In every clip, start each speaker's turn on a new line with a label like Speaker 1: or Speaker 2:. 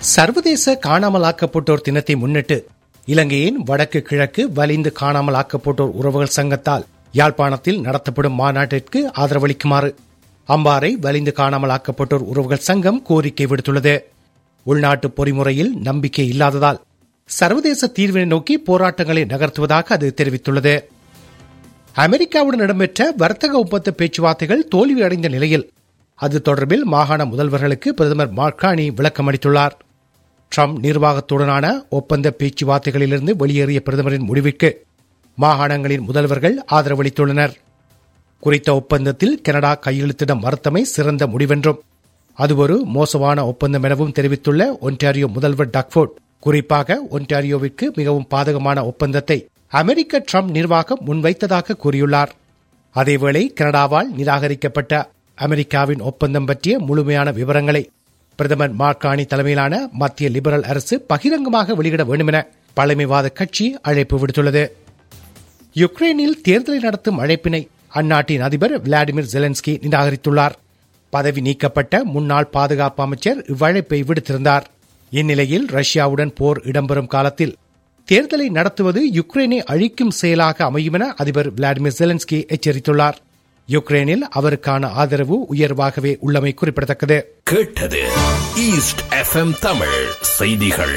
Speaker 1: சர்வதேச காணாமலாக்கப்பட்டோர் தினத்தை முன்னிட்டு இலங்கையின் வடக்கு கிழக்கு வலிந்து காணாமலாக்கப்பட்டோர் உறவுகள் சங்கத்தால் யாழ்ப்பாணத்தில் நடத்தப்படும் மாநாட்டிற்கு ஆதரவளிக்குமாறு அம்பாறை வலிந்து காணாமலாக்கப்பட்டோர் உறவுகள் சங்கம் கோரிக்கை விடுத்துள்ளது உள்நாட்டு பொறிமுறையில் நம்பிக்கை இல்லாததால் சர்வதேச தீர்வினை நோக்கி போராட்டங்களை நகர்த்துவதாக அது தெரிவித்துள்ளது அமெரிக்காவுடன் இடம்பெற்ற வர்த்தக ஒப்பந்த பேச்சுவார்த்தைகள் தோல்வியடைந்த நிலையில் அது தொடர்பில் மாகாண முதல்வர்களுக்கு பிரதமர் மார்கானி விளக்கம் அளித்துள்ளார் ட்ரம்ப் நிர்வாகத்துடனான ஒப்பந்த பேச்சுவார்த்தைகளிலிருந்து வெளியேறிய பிரதமரின் முடிவிற்கு மாகாணங்களின் முதல்வர்கள் ஆதரவளித்துள்ளனர் குறித்த ஒப்பந்தத்தில் கனடா கையெழுத்திட மறுத்தமை சிறந்த முடிவென்றும் அது ஒரு மோசமான ஒப்பந்தம் எனவும் தெரிவித்துள்ள ஒன்டாரியோ முதல்வர் டக்ஃபோர்ட் குறிப்பாக ஒன்டாரியோவிற்கு மிகவும் பாதகமான ஒப்பந்தத்தை அமெரிக்க ட்ரம்ப் நிர்வாகம் முன்வைத்ததாக கூறியுள்ளார் அதேவேளை கனடாவால் நிராகரிக்கப்பட்ட அமெரிக்காவின் ஒப்பந்தம் பற்றிய முழுமையான விவரங்களை பிரதமர் மார்கானி தலைமையிலான மத்திய லிபரல் அரசு பகிரங்கமாக வெளியிட வேண்டுமென பழமைவாத கட்சி அழைப்பு விடுத்துள்ளது யுக்ரைனில் தேர்தலை நடத்தும் அழைப்பினை அந்நாட்டின் அதிபர் விளாடிமிர் ஜெலன்ஸ்கி நிராகரித்துள்ளார் பதவி நீக்கப்பட்ட முன்னாள் பாதுகாப்பு அமைச்சர் இவ்வழைப்பை விடுத்திருந்தார் இந்நிலையில் ரஷ்யாவுடன் போர் இடம்பெறும் காலத்தில் தேர்தலை நடத்துவது யுக்ரைனை அழிக்கும் செயலாக அமையும் என அதிபர் விளாடிமிர் ஜெலன்ஸ்கி எச்சரித்துள்ளார் யுக்ரைனில் அவருக்கான ஆதரவு உயர்வாகவே உள்ளமை குறிப்பிடத்தக்கது
Speaker 2: கேட்டது ஈஸ்ட் எஃப்எம் தமிழ் செய்திகள்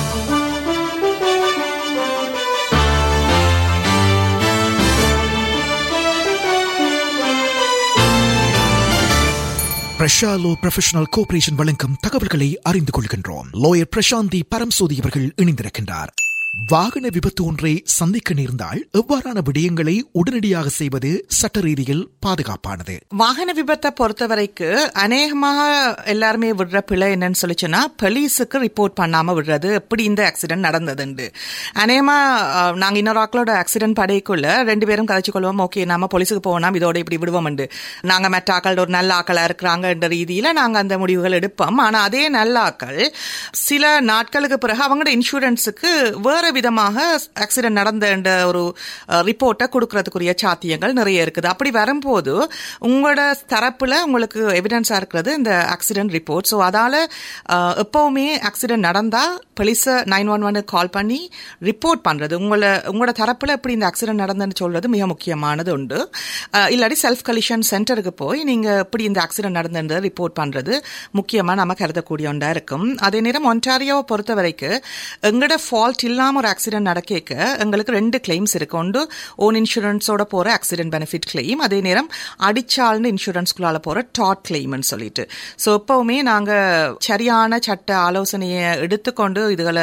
Speaker 3: பிரஷாலோ ப்ரொஃபஷனல் கோஆபரேஷன் வழங்கும் தகவல்களை அறிந்து கொள்கின்றோம் லோயர் பிரசாந்தி பரம்சோதி அவர்கள் இணைந்திருக்கின்றார் வாகன விபத்து ஒன்றை சந்திக்க நேர்ந்தால் எவ்வாறான விடயங்களை உடனடியாக செய்வது சட்ட ரீதியில் பாதுகாப்பானது
Speaker 4: வாகன விபத்தை பொறுத்த வரைக்கும் அநேகமாக எல்லாருமே விடுற பிழை என்னன்னு சொல்லிச்சுன்னா போலீஸுக்கு ரிப்போர்ட் பண்ணாம விடுறது எப்படி இந்த ஆக்சிடென்ட் நடந்ததுண்டு அநேகமா அஹ், நாங்க இன்னொரு ஆக்களோட ஆக்சிடென்ட் படைக்குள்ள ரெண்டு பேரும் கதைச்சு கொள்வோம் ஓகே நாம போலீஸுக்கு போனோம் இதோட இப்படி விடுவோம் நாங்க மற்ற ஆக்கள் ஒரு நல்ல ஆக்களா இருக்கிறாங்கன்ற ரீதியில நாங்க அந்த முடிவுகள் எடுப்போம் ஆனா அதே நல்ல ஆக்கள் சில நாட்களுக்கு பிறகு அவங்களோட இன்சூரன்ஸுக்கு வேற விதமாக ஆக்சிடென்ட் நடந்த ஒரு ரிப்போர்ட்டை கொடுக்கறதுக்குரிய சாத்தியங்கள் நிறைய இருக்குது அப்படி வரும்போது உங்களோட தரப்புல உங்களுக்கு எவிடன்ஸா இருக்கிறது இந்த ஆக்சிடென்ட் ரிப்போர்ட் ஸோ அதால அஹ், எப்பவுமே ஆக்சிடென்ட் நடந்தா போலீஸை நைன் ஒன் ஒன் கால் பண்ணி ரிப்போர்ட் பண்றது உங்களை உங்களோட தரப்புல எப்படி இந்த ஆக்சிடென்ட் நடந்ததுன்னு சொல்றது மிக முக்கியமானது உண்டு அஹ், இல்லாட்டி செல்ஃப் கலிஷன் சென்டருக்கு போய் நீங்க எப்படி இந்த ஆக்சிடென்ட் நடந்தது ரிப்போர்ட் பண்றது முக்கியமா நம்ம கருதக்கூடிய ஒன்றா இருக்கும் அதே நேரம் ஒன்டாரியோவை பொறுத்த வரைக்கும் எங்களோட ஃபால்ட் இல்லாம ஒரு ஆக்சிடென்ட் நடக்க எங்களுக்கு ரெண்டு கிளைம்ஸ் இருக்கு ஒன்று ஓன் இன்சூரன்ஸோட போற ஆக்சிடென்ட் பெனிஃபிட் கிளைம் அதே நேரம் அடிச்சால்னு இன்சூரன்ஸ்குள்ளால போற டாட் கிளைம்னு சொல்லிட்டு ஸோ எப்பவுமே நாங்க சரியான சட்ட ஆலோசனையை எடுத்துக்கொண்டு இதுகளை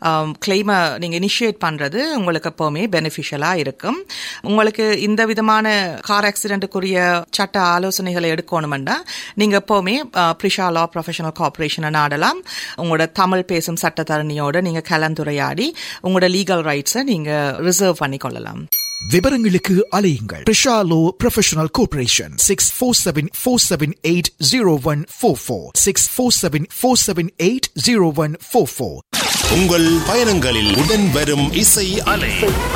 Speaker 4: கிளைமை நீங்க இனிஷியேட் பண்றது உங்களுக்கு எப்பவுமே பெனிஃபிஷியலா இருக்கும் உங்களுக்கு இந்த விதமான கார் ஆக்சிடென்ட்டுக்குரிய சட்ட ஆலோசனைகளை எடுக்கணும்னா நீங்க எப்பவுமே பிரிஷா லா ப்ரொஃபஷனல் கார்பரேஷனை நாடலாம் உங்களோட தமிழ் பேசும் சட்டத்தரணியோட நீங்க கலந்துரையாடி உங்களோட லீகல் ரைட்ஸை நீங்க ரிசர்வ் பண்ணி கொள்ளலாம்
Speaker 3: விவரங்களுக்கு அலையுங்கள் பிரஷாலோ professional cooperation six four seven four seven eight zero one four four six four seven four seven eight zero one four four
Speaker 2: உங்கள் பயணங்களில் உடன் வரும் இசை அலை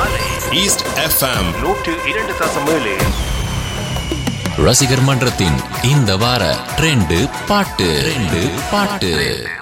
Speaker 2: ஈஸ்ட் எஃப்எம்
Speaker 5: நூற்று இரண்டு தசம் ஏழு
Speaker 6: ரசிகர் மன்றத்தின் இந்த வார ட்ரெண்டு பாட்டு ட்ரெண்டு பாட்டு